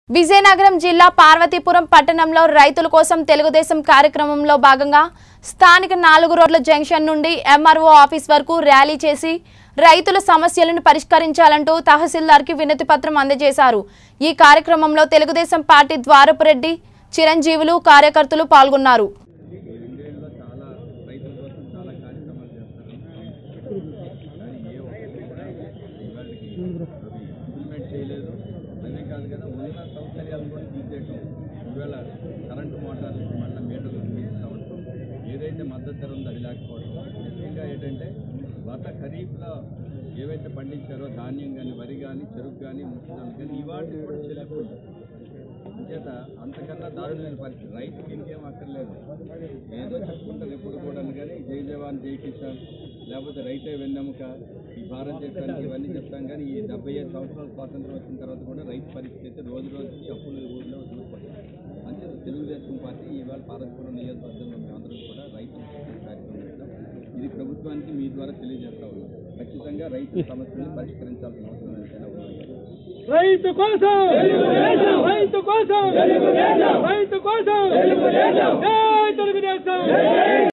విజయనగరం జిల్లా పార్వతీపురం పట్టణంలో రైతుల కోసం తెలుగుదేశం కార్యక్రమంలో భాగంగా స్థానిక నాలుగు రోడ్ల జంక్షన్ నుండి ఎంఆర్ఓ ఆఫీస్ వరకు ర్యాలీ చేసి రైతుల సమస్యలను పరిష్కరించాలంటూ తహసీల్దార్కి వినతి పత్రం అందజేశారు ఈ కార్యక్రమంలో తెలుగుదేశం పార్టీ ద్వారపురెడ్డి చిరంజీవులు కార్యకర్తలు పాల్గొన్నారు రెండేళ్ళలో చాలా రైతుల కోసం చాలా కార్యక్రమాలు చేస్తారు కానీ ఏ ఒక్కటి కూడా ఇవాళకి అవి ఇంప్లిమెంట్ చేయలేదు అదే కాదు కదా ఉన్న సౌకర్యాలను కూడా తీసేయటం ఈవేళ కరెంటు మోటార్లు మళ్ళీ మీటర్లు తీస్తూ ఉంటాం ఏదైతే మద్దతు ధర ఉందో అది లేకపోవడం ముఖ్యంగా ఏంటంటే గత ఖరీఫ్లో ఏవైతే పండించారో ధాన్యం కానీ వరి కానీ చెరుకు కానీ ముఖ్యం కానీ ఇవాటికి కూడా చెల్లిపోయింది చేత అంతకన్నా దారుణమైన పరిస్థితి రైతుకి ఇంకేం అక్కర్లేదు ఏదో చెప్పుకుంటారు ఎప్పుడు కూడా కానీ జై జవాన్ జై కిసాన్ లేకపోతే రైతే వెన్నెముక ఈ భారతదేశానికి ఇవన్నీ చెప్తాం కానీ ఈ డెబ్బై ఐదు సంవత్సరాల స్వాతంత్రం వచ్చిన తర్వాత కూడా రైతు పరిస్థితి అయితే రోజు రోజుకి అప్పులు ఊళ్ళో దూరపడింది అంతే తెలుగుదేశం పార్టీ ఇవాళ పార్వతీపురం నియోజకవర్గంలో మేమందరం కూడా రైతు కార్యక్రమం చేస్తాం ఇది ప్రభుత్వానికి మీ ద్వారా తెలియజేస్తా ఉన్నాం ఖచ్చితంగా రైతు సమస్యలను పరిష్కరించాల్సిన అవసరం ఎంతైనా ఉంది రైతు కోసం రైతు కోసం రైతు కోసం జై తెలుగుదేశం